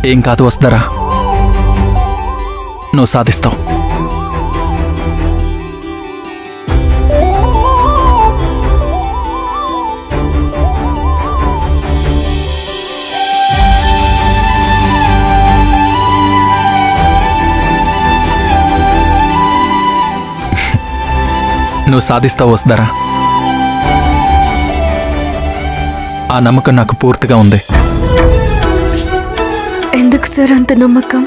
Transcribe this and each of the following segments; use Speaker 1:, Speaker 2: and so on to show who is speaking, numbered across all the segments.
Speaker 1: ఏం కాదు వస్తారా నువ్వు సాధిస్తావు నువ్వు సాధిస్తావు వస్తారా ఆ నమ్మకం నాకు పూర్తిగా ఉంది
Speaker 2: ఎందుకు సార్ అంత నమ్మకం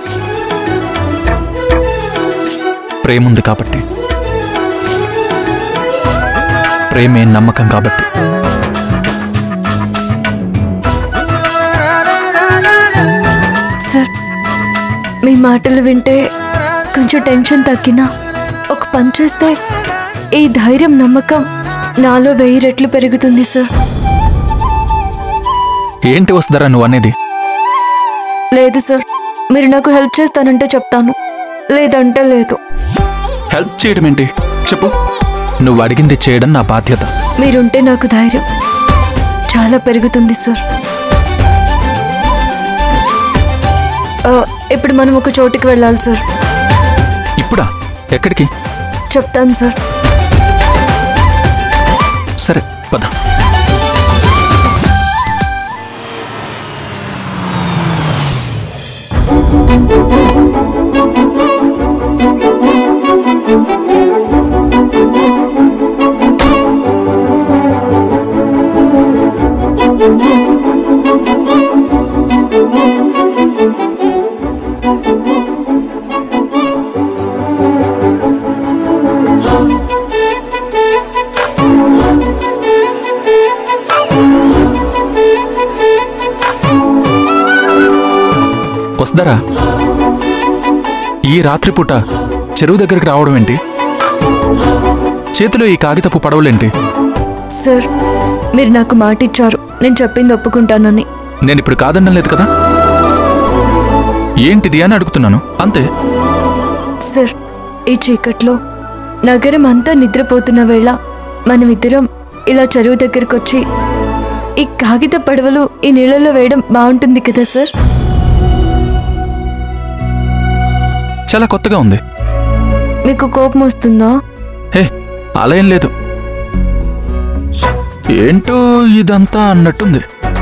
Speaker 1: ప్రేమ ఉంది కాబట్టి ప్రేమే నమ్మకం కాబట్టి
Speaker 2: సార్ మీ మాటలు వింటే కొంచెం టెన్షన్ తగ్గినా ఒక పని చేస్తే ఈ ధైర్యం నమ్మకం నాలో వెయ్యి రెట్లు పెరుగుతుంది సార్
Speaker 1: ఏంటి వస్తారా నువ్వు అనేది
Speaker 2: లేదు సార్ మీరు నాకు హెల్ప్ చేస్తానంటే చెప్తాను లేదంటే లేదు
Speaker 1: హెల్ప్ చేయడం ఏంటి చెప్పు నువ్వు అడిగింది చేయడం నా బాధ్యత
Speaker 2: మీరుంటే నాకు ధైర్యం చాలా పెరుగుతుంది సార్ ఆ, ఇప్పుడు మనం ఒక చోటుకి వెళ్ళాలి సార్
Speaker 1: ఇప్పుడా ఎక్కడికి
Speaker 2: చెప్తాను సార్
Speaker 1: సరే పద వస్తారా ఈ రాత్రిపూట చెరువు దగ్గరికి రావడం ఏంటి చేతిలో ఈ కాగితపు పడవలేంటి
Speaker 2: సార్ మీరు నాకు మాట ఇచ్చారు నేను చెప్పింది ఒప్పుకుంటానని
Speaker 1: నేను ఇప్పుడు కాదనడం లేదు కదా ఏంటిది అని అడుగుతున్నాను అంతే
Speaker 2: సార్ ఈ చీకట్లో నగరం అంతా నిద్రపోతున్న వేళ మనమిద్దరం ఇలా చెరువు దగ్గరకు వచ్చి ఈ కాగిత పడవలు ఈ నీళ్ళలో వేయడం బాగుంటుంది కదా సార్
Speaker 1: చాలా కొత్తగా ఉంది
Speaker 2: మీకు కోపం వస్తుందా
Speaker 1: హే అలా ఏం లేదు ఏంటో ఇదంతా అన్నట్టుంది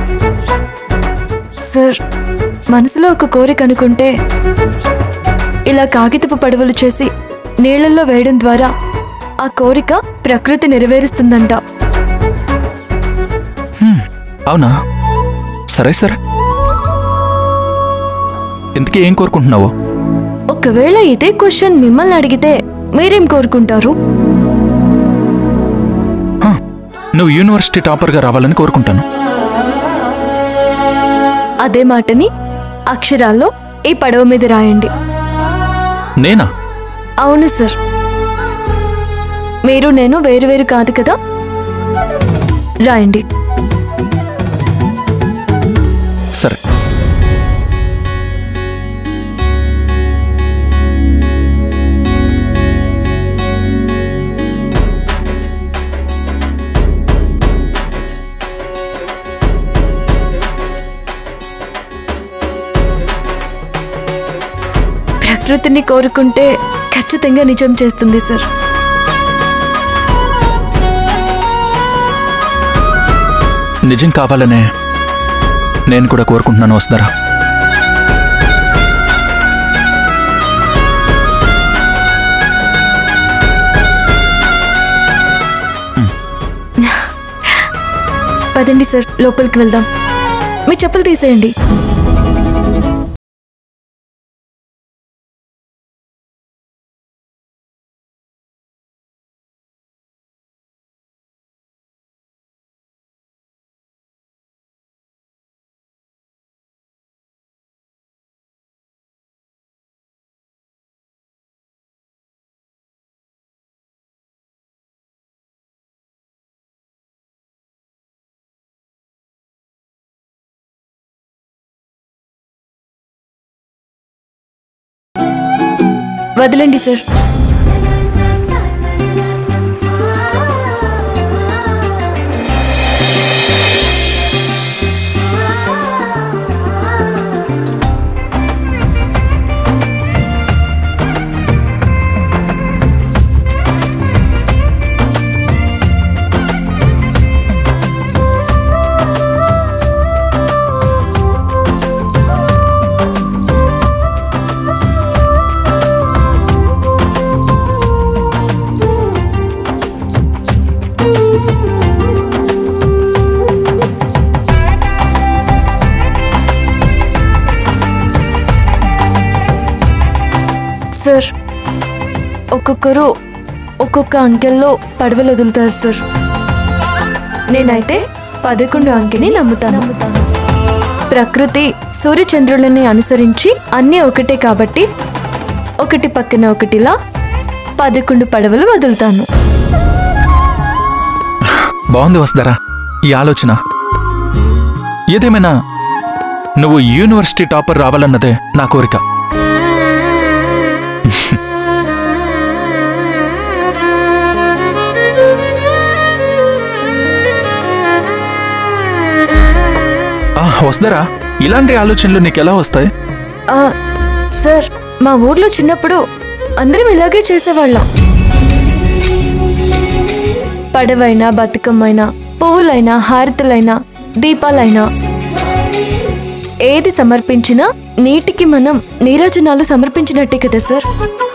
Speaker 2: సార్ మనసులో ఒక కోరిక అనుకుంటే ఇలా కాగితపు పడవలు చేసి నీళ్ళల్లో వేయడం ద్వారా ఆ కోరిక ప్రకృతి నెరవేరుస్తుందంట
Speaker 1: అవునా సరే సరే ఇంతకీ ఏం కోరుకుంటున్నావు
Speaker 2: ఒకవేళ ఇదే క్వశ్చన్ మిమ్మల్ని అడిగితే మీరేం కోరుకుంటారు
Speaker 1: హ, నువ్వు యూనివర్సిటీ టాపర్గా రావాలని కోరుకుంటాను
Speaker 2: అదే మాటని అక్షరాల్లో ఈ పడవ మీద రాయండి
Speaker 1: నేనా
Speaker 2: అవును సార్ మీరు నేను వేరు వేరు కాదు కదా రాయండి
Speaker 1: సరే
Speaker 2: ప్రకృతిని కోరుకుంటే ఖచ్చితంగా నిజం చేస్తుంది సార్
Speaker 1: నిజం కావాలనే నేను కూడా కోరుకుంటున్నాను వస్తారా
Speaker 2: పదండి సార్ లోపలికి వెళ్దాం మీ చెప్పులు తీసేయండి వదలండి సార్ సార్ ఒక్కొక్కరు ఒక్కొక్క అంకెల్లో పడవలు వదులుతారు సార్ నేనైతే పదకొండు అంకెని నమ్ముతాను ప్రకృతి సూర్యచంద్రులని అనుసరించి అన్నీ ఒకటే కాబట్టి ఒకటి పక్కన ఒకటిలా పదకొండు పడవలు వదులుతాను
Speaker 1: బాగుంది వస్తారా ఈ ఆలోచన ఏదేమైనా నువ్వు యూనివర్సిటీ టాపర్ రావాలన్నదే నా కోరిక ఆ, వస్తారా ఇలాంటి ఆలోచనలు నీకెలా వస్తాయి
Speaker 2: ఆ, సార్ మా ఊర్లో చిన్నప్పుడు అందరం ఇలాగే చేసేవాళ్ళం పడవైనా బతుకమ్మైనా పువ్వులైనా హారతులైనా దీపాలైనా ఏది సమర్పించినా నీటికి మనం నీరాజనాలు సమర్పించినట్టే కదా సార్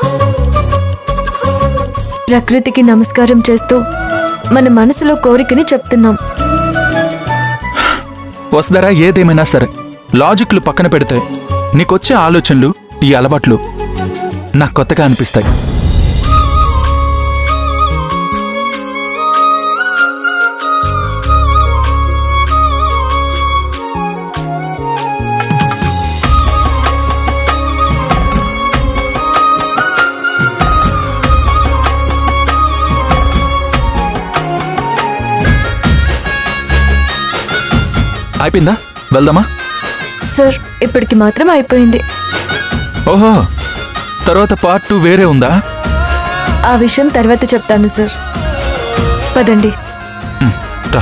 Speaker 2: ప్రకృతికి నమస్కారం చేస్తూ మన మనసులో కోరికని చెప్తున్నాం
Speaker 1: వస్తారా ఏదేమైనా సరే లాజిక్లు పక్కన పెడితే నీకొచ్చే ఆలోచనలు ఈ అలవాట్లు నాకు కొత్తగా అనిపిస్తాయి అయిపోయిందా వెళ్దామా
Speaker 2: సార్ ఇప్పటికి మాత్రం అయిపోయింది
Speaker 1: ఓహో తర్వాత పార్ట్ టూ వేరే ఉందా
Speaker 2: ఆ విషయం తర్వాత చెప్తాను సార్ పదండి
Speaker 1: ఉమ్, రా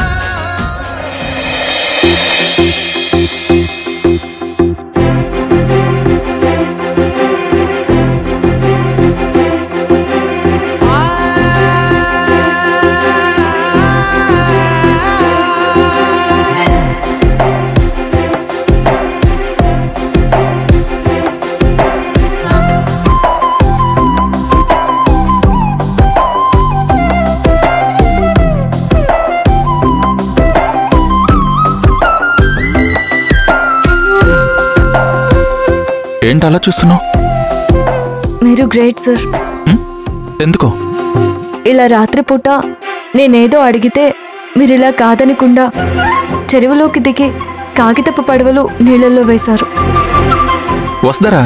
Speaker 1: ఏంటి అలా చూస్తున్నావు
Speaker 2: మీరు గ్రేట్ సార్
Speaker 1: ఎందుకో
Speaker 2: ఇలా రాత్రిపూట నేనేదో అడిగితే మీరు ఇలా కాదనకుండా చెరువులోకి దిగి కాగితపు పడవలు నీళ్ళల్లో వేశారు
Speaker 1: వస్తారా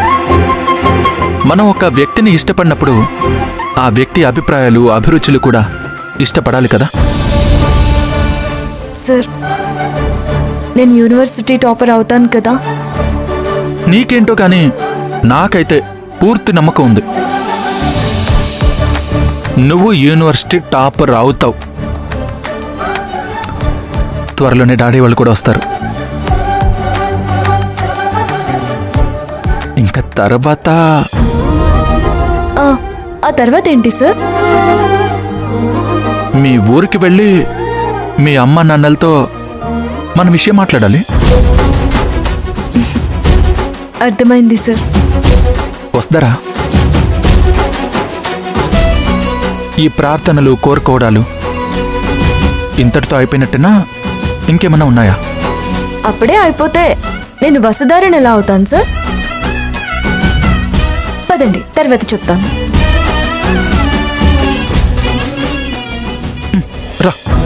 Speaker 1: మనం ఒక వ్యక్తిని ఇష్టపడినప్పుడు ఆ వ్యక్తి అభిప్రాయాలు అభిరుచులు కూడా ఇష్టపడాలి కదా
Speaker 2: సార్ నేను యూనివర్సిటీ టాపర్ అవుతాను కదా
Speaker 1: నీకేంటో కానీ నాకైతే పూర్తి నమ్మకం ఉంది నువ్వు యూనివర్సిటీ టాపర్ అవుతావు త్వరలోనే డాడీ వాళ్ళు కూడా వస్తారు ఇంకా తర్వాత
Speaker 2: ఆ, ఆ తర్వాత ఏంటి సార్
Speaker 1: మీ ఊరికి వెళ్ళి మీ అమ్మ నాన్నలతో మన విషయం మాట్లాడాలి
Speaker 2: అర్థమైంది సార్
Speaker 1: వస్తారా ఈ ప్రార్థనలు కోరుకోవడాలు ఇంతటితో అయిపోయినట్టేనా ఇంకేమైనా ఉన్నాయా
Speaker 2: అప్పుడే అయిపోతే నేను వసదారని ఎలా అవుతాను సార్ పదండి తర్వాత చెప్తాను
Speaker 1: రా